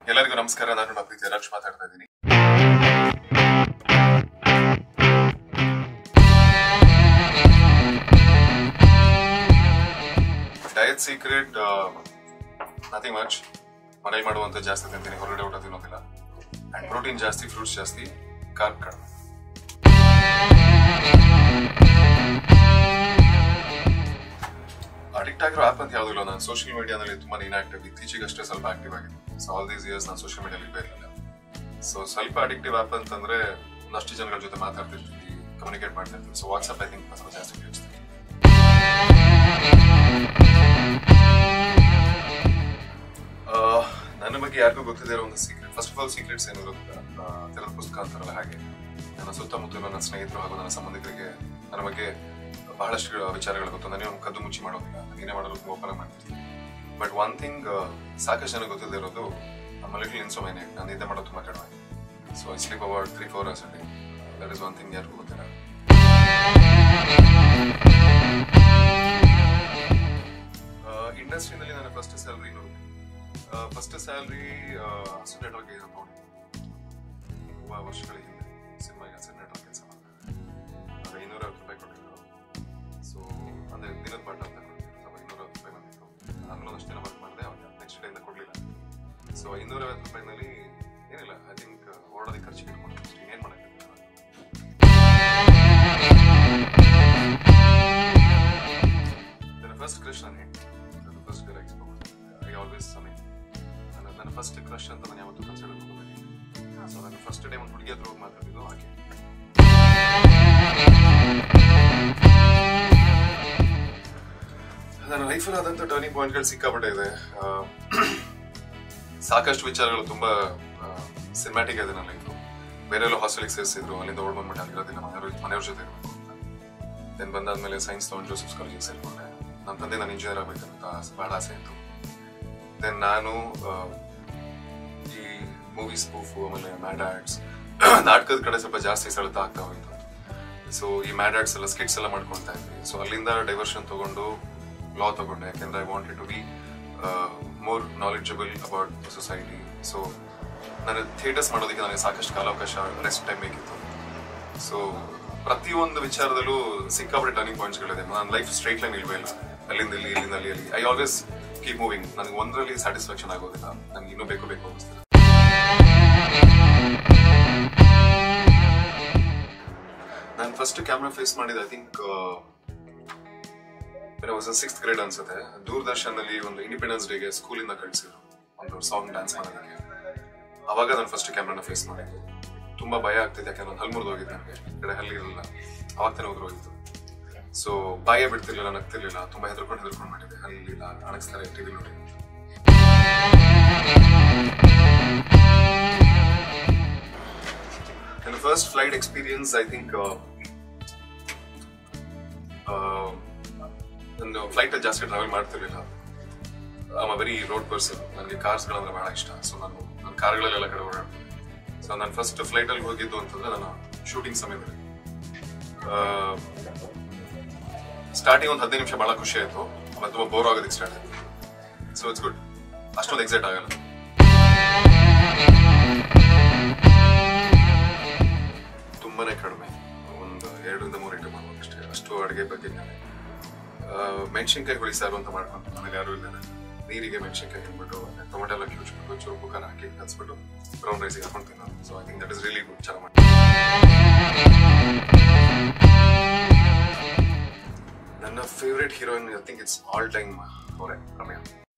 ಎಲ್ಲರಿಗೂ ನಮಸ್ಕಾರ ನಾನು ನಿಮ್ಮ ಪ್ರೀತಿ ರಕ್ಷ್ ಮಾತಾಡ್ತಾ ಇದ್ದೀನಿ ಡಯಟ್ ಸೀಕ್ರೆಟ್ ನಥಿಂಗ್ ಮಚ್ ಮನೇಲಿ ಮಾಡುವಂತ ಜಾಸ್ತಿ ತಿಂತೀನಿ ಹೊರಗಡೆ ಊಟ ತಿನ್ನೋದಿಲ್ಲ ಅಂಡ್ ಪ್ರೋಟೀನ್ ಜಾಸ್ತಿ ಫ್ರೂಟ್ಸ್ ಜಾಸ್ತಿ ಕಾರ್ಬ್ ಕಡಿಮೆ ಅಡಿಕ್ಟ್ ಆಗಿರೋ ಆಪ್ ಅಂತ ಯಾವುದಿಲ್ಲ ನಾನು ಸೋಷಿಯಲ್ ಮೀಡಿಯಾದಲ್ಲಿ ತುಂಬಾ ಇನ್ಆಕ್ಟಿವ್ ಇತ್ತೀಚೆಗಷ್ಟೇ ಸ್ವಲ್ಪ ಆಕ್ಟಿವ್ ಆಗಿದೆ ಸೊ ಆಲ್ ದೀಸ್ ಇಯರ್ಸ್ ನಾನು ಸೋಷಿಯಲ್ ಮೀಡಿಯಾದಲ್ಲಿ ಇರಲಿಲ್ಲ ಸೊ ಸ್ವಲ್ಪ ಅಡಿಕ್ಟಿವ್ ಆಪ್ ಅಂತಂದ್ರೆ ಒಂದಷ್ಟು ಜನಗಳ ಜೊತೆ ಮಾತಾಡ್ತಿರ್ತೀವಿ ಕಮ್ಯುನಿಕೇಟ್ ಮಾಡ್ತಿರ್ತೀವಿ ಸೊ ವಾಟ್ಸ್ಆಪ್ ಐ ಥಿಂಕ್ ಸ್ವಲ್ಪ ಜಾಸ್ತಿ ಉಪಯೋಗಿಸ್ತೀನಿ ಆ, ನನ್ನ ಬಗ್ಗೆ ಯಾರಿಗೂ ಗೊತ್ತಿದೆ ಒಂದು secret first of all secrets ಏನಿರೋ ತೆರೆದ ಪುಸ್ತಕ ಅಂತಾರಲ್ಲ ಹಾಗೆ ನನ್ನ ಸುತ್ತಮುತ್ತ ನನ್ನ ಸ್ನೇಹಿತರು ಹಾಗೂ ನನ್ನ ಸಂಬಂಧಿಕರಿಗೆ ನನ್ನ ಬಗ್ಗೆ ಬಹಳಷ್ಟು ವಿಚಾರಗಳು ಗೊತ್ತು ನನಗೆ ಕದ್ದು ಮುಚ್ಚಿ ಮಾಡೋದಿಲ್ಲ ನೀನೇ ಮಾಡಲು ಓಪನ್ ಮಾಡ್ತಿರ್ತೀನಿ ಬಟ್ ಒನ್ ಥಿಂಗ್ ಸಾಕಷ್ಟು ಜನ ಗೊತ್ತಿಲ್ಲದೆ ಇರೋದು ನಮ್ಮ ಲಿಟಲ್ ಇನ್ಸ್ಟ್ರೂಮೆಂಟ್ ನಾನು ನಿದ್ದೆ ಮಾಡೋದು ತುಂಬಾ ಕಡಿಮೆ so I sleep about three four hours day that is one thing ಯಾರಿಗೂ ಗೊತ್ತಿಲ್ಲ ಇಂಡಸ್ಟ್ರಿನಲ್ಲಿ ನನ್ನ ಫಸ್ಟ್ ಸ್ಯಾಲ್ರಿ ನೋಡಿ ಫಸ್ಟ್ ಸ್ಯಾಲ್ರಿ ಅಸಿಸ್ಟೆಂಟ್ ನೆಟ್ವರ್ಕ್ ನೋಡಿ ತುಂಬ ವರ್ಷಗಳ ಹಿಂದೆ ಸಿನಿಮಾಗೆ ಅಸಿಸ್ಟೆಂಟ್ ನೆಟ್ವರ್ಕ್ ಕೆಲಸ ಮಾಡಿದೆ ಅದು ಐನೂರೈವತ್ತು ರೂಪಾಯಿ ಕೊಟ್ಟಿದ್ರು ಸೊ ಅಂದರೆ ದಿನದ ಪಾಠ ಅಂತ ಕೊಟ್ಟಿದ್ರು ಸ್ವಲ್ಪ ಐನೂರೈವತ್ತು ರೂಪಾಯಿ ಬಂದಿತ್ತು ಆಮೇಲೆ ಒಂದಷ್ಟು ದಿನ ವರ್ಕ್ ಮಾಡಿದೆ ಅವಾಗ ನೆಕ್ಸ್ಟ್ ಡೇಯಿಂದ ಕೊಡಲಿಲ್ಲ ಸೊ ಐನೂರೈವತ್ತು ರೂಪಾಯಿನಲ್ಲಿ ಏನಿಲ್ಲ ಐ ಥಿಂಕ್ ಓಡೋದಕ್ಕೆ ಖರ್ಚಿಗೆ ಇಟ್ಕೊಂಡು ಅಷ್ಟೇ ಏನು ಮಾಡೋಕ್ಕೆ ನನ್ನ ಫಸ್ಟ್ ಕ್ರಶ್ ನಾನು ಹೇಳಿ ನನ್ನ ಫಸ್ಟ್ ಗರ್ ಎಕ್ಸ್ಪೋಸ್ ಐ ಆಲ್ವೇಸ್ ಸಮೀನ್ ನನ್ನ ನನ್ನ ಫಸ್ಟ್ ಕ್ರಶ್ ಅಂತ ನಾನು ಯಾವತ್ತೂ ಕನ್ಸಿಡರ್ ಮಾಡ್ಕೊಂಡಿದ್ದೀನಿ ಸೊ ನನ್ನ ಫಸ್ಟ್ ಡೇ ಒಂದು ಹುಡುಗಿ ಹತ್ರ ಹೋಗಿ ಮಾತಾಡಿದ್ದು ಹಾಗೆ ನನ್ನ ಲೈಫಲ್ಲಿ ಆದಂಥ ಟರ್ನಿಂಗ್ ಪಾಯಿಂಟ್ಗಳು ಸಿಕ್ಕಾಪಟ್ಟೆ ಇದೆ ಆ, ಸಾಕಷ್ಟು ವಿಚಾರಗಳು ತುಂಬಾ ಸಿನಿಮ್ಯಾಟಿಕ್ ಇದೆ ನನ್ನ ಲೈಫು ಬೇರೆಲ್ಲ ಹಾಸ್ಟೆಲಿಗೆ ಸೇರಿಸಿದ್ರು ಅಲ್ಲಿಂದ ಓಡ್ ಬಂದ್ಬಿಟ್ಟು ಅಲ್ಲಿರೋದಿಲ್ಲ ಮನೆಯವ್ರ ಮನೆಯವ್ರ ಜೊತೆ ಇರಬೇಕು ಅಂತ ದೆನ್ ಬಂದಾದ್ಮೇಲೆ ಸೈನ್ಸ್ ತಗೊಂಡು ಜೋಸಫ್ ಕಾಲೇಜಿಗೆ ಸೇರ್ಕೊಂಡೆ ನಮ್ಮ ತಂದೆ ನಾನು ಇಂಜಿನಿಯರ್ ಆಗಬೇಕಂತ ಬಹಳ ಆಸೆ ಇತ್ತು ದೆನ್ ನಾನು ಆ, ಈ ಮೂವಿ ಸ್ಪೂಫು ಆಮೇಲೆ ಮ್ಯಾಡ್ ಆರ್ಟ್ಸ್ ನಾಟಕದ ಕಡೆ ಸ್ವಲ್ಪ ಜಾಸ್ತಿ ಸೆಳೆತ ಆಗ್ತಾ ಹೋಯ್ತು ಸೊ ಈ ಮ್ಯಾಡ್ ಆರ್ಟ್ಸ್ ಎಲ್ಲ ಸ್ಕಿಟ್ಸ್ ಎಲ್ಲ ಮಾಡ್ಕೊಳ್ತಾ ಇದ್ವಿ ಸೊ ಅಲ್ಲಿಂದ ಡೈವರ್ಷನ್ ತಗೊಂಡು ಲಾ ತಗೊಂಡೆ ಯಾಕೆಂದ್ರೆ I wanted to be more knowledgeable about society so ನಾನು ಥಿಯೇಟರ್ಸ್ ಮಾಡೋದಕ್ಕೆ ನನಗೆ ಸಾಕಷ್ಟು ಕಾಲಾವಕಾಶ ರೆಸ್ಟ್ ಟೈಮ್ ಬೇಕಿತ್ತು ಸೊ ಪ್ರತಿಯೊಂದು ವಿಚಾರದಲ್ಲೂ ಸಿಕ್ಕಾಪಟ್ಟೆ ಟರ್ನಿಂಗ್ ಪಾಯಿಂಟ್ಸ್ಗಳಿದೆ ನನ್ನ ಲೈಫ್ ಸ್ಟ್ರೈಟ್ ಲೈನ್ ಇಲ್ವೇ ಇಲ್ಲ ಅಲ್ಲಿಂದ ಇಲ್ಲಿ ಇಲ್ಲಿಂದ ಅಲ್ಲಿ ಅಲ್ಲಿ ಐ ಆಲ್ವೇಸ್ ಕೀಪ್ ಮೂವಿಂಗ್ ನನಗೆ ಒಂದರಲ್ಲಿ ಸ್ಯಾಟಿಸ್ಫ್ಯಾಕ್ಷನ್ ಆಗೋದಿಲ್ಲ ನನಗೆ ಇನ್ನೂ ಬೇಕು ಬೇಕು ಅನಿಸ್ತದೆ ನಾನು ಫಸ್ಟ್ ಕ್ಯಾಮ್ರಾ ಫೇಸ್ ಮಾಡಿದ I think was six grade ಅನ್ಸುತ್ತೆ ದೂರದರ್ಶನಲ್ಲಿ ಒಂದು ಇಂಡಿಪೆಂಡೆನ್ಸ್ ಡೇಗೆ ಸ್ಕೂಲಿಂದ ಕಳಿಸಿದ್ರು ಒಂದು ಸಾಂಗ್ ಡ್ಯಾನ್ಸ್ ಮಾಡೋದಕ್ಕೆ ಅವಾಗ ನಾನು ಫಸ್ಟ್ ಕ್ಯಾಮ್ರಾನ ಫೇಸ್ ಮಾಡಿದ್ದೆ ತುಂಬಾ ಭಯ ಆಗ್ತಿದೆ ಯಾಕಂದ್ರೆ ನಾನು ಹಲ್ ಮುರಿದು ಹೋಗಿದ್ದೆ ನನಗೆ ಈ ಕಡೆ ಹಲ್ಲಿ ಇರಲಿಲ್ಲ ಅವಾಗ ತಾನೇ ಹೋದ್ರು ಹೋಗಿತ್ತು ಸೊ ಬಾಯ ಬಿಡ್ತಿರ್ಲಿಲ್ಲ ನಗ್ತಿರ್ಲಿಲ್ಲ ತುಂಬಾ ಹೆದರ್ಕೊಂಡು ಹೆದರ್ಕೊಂಡು ಮಾಡಿದ್ದೆ ಹಲ್ಲಿಲ್ಲ ಅಣಗಿಸ್ತಾರೆ ಟಿವಿ ನೋಡಿ ನನ್ನ first flight experience I think ನಾನು ಫ್ಲೈಟ್ ಜಾಸ್ತಿ ಟ್ರಾವೆಲ್ ಮಾಡ್ತಿರ್ಲಿಲ್ಲ ಆಮ್ ವೆರಿ ರೋಡ್ ಪರ್ಸನ್ ನನಗೆ ಕಾರ್ಸ್ಗಳಂದ್ರೆ ಬಹಳ ಇಷ್ಟ ಸೊ ನಾನು ನನ್ನ ಕಾರ್ಗಳಲ್ಲೆಲ್ಲ ಕಡೆ ಓಡಾಡ್ತೀನಿ ಸೊ ನಾನು ಫಸ್ಟ್ ಫ್ಲೈಟಲ್ಲಿ ಹೋಗಿದ್ದು ಅಂತಂದ್ರೆ ನಾನು ಶೂಟಿಂಗ್ ಸಮಯದಲ್ಲಿ ಸ್ಟಾರ್ಟಿಂಗ್ ಒಂದು ಹದಿನೈದು ನಿಮಿಷ ಬಹಳ ಖುಷಿ ಆಯ್ತು ಆಮೇಲೆ ತುಂಬಾ ಬೋರ್ ಆಗೋದಕ್ಕೆ ಸ್ಟಾರ್ಟ್ ಆಯ್ತು ಸೊ ಇಟ್ಸ್ ಗುಡ್ ಅಷ್ಟೊಂದು ಎಕ್ಸೈಟ್ ಆಗಲ್ಲ ತುಂಬಾನೇ ಕಡಿಮೆ ಒಂದು ಎರಡರಿಂದ ಮೂರು ಐಟಮ್ ಮಾಡ್ಬೋದು ಅಷ್ಟೇ ಅಷ್ಟು ಅಡುಗೆ ಬಗ್ಗೆ ಜ್ಞಾನ ಇಲ್ಲ. ಆ, ಮೆಣಸಿನ್ಕಾಯಿ ಹುಳಿ ಸಾರು ಅಂತ ಮಾಡ್ಕೊಂಡು ಮನೇಲಿ ಯಾರು ಇಲ್ಲ ನೀರಿಗೆ ಮೆಣಸಿನ್ಕಾಯಿ ಹಾಕ್ಬಿಟ್ಟು ಟೊಮೆಟೊ ಎಲ್ಲ ಕಿವುಚ್ಬಿಟ್ಟು ಚೂರು ಕುಕ್ಕರ್ ಹಾಕಿ ಕಲಿಸ್ಬಿಟ್ಟು ಬ್ರೌನ್ ರೈಸಿಗೆ ಹಾಕೊಂಡು ತಿನ್ನೋದು so I think that is really good ಚೆನ್ನಾಗಿ ಮಾಡಿ ನನ್ನ favourite heroine I think it's all time ಅವರೇ ರಮ್ಯಾ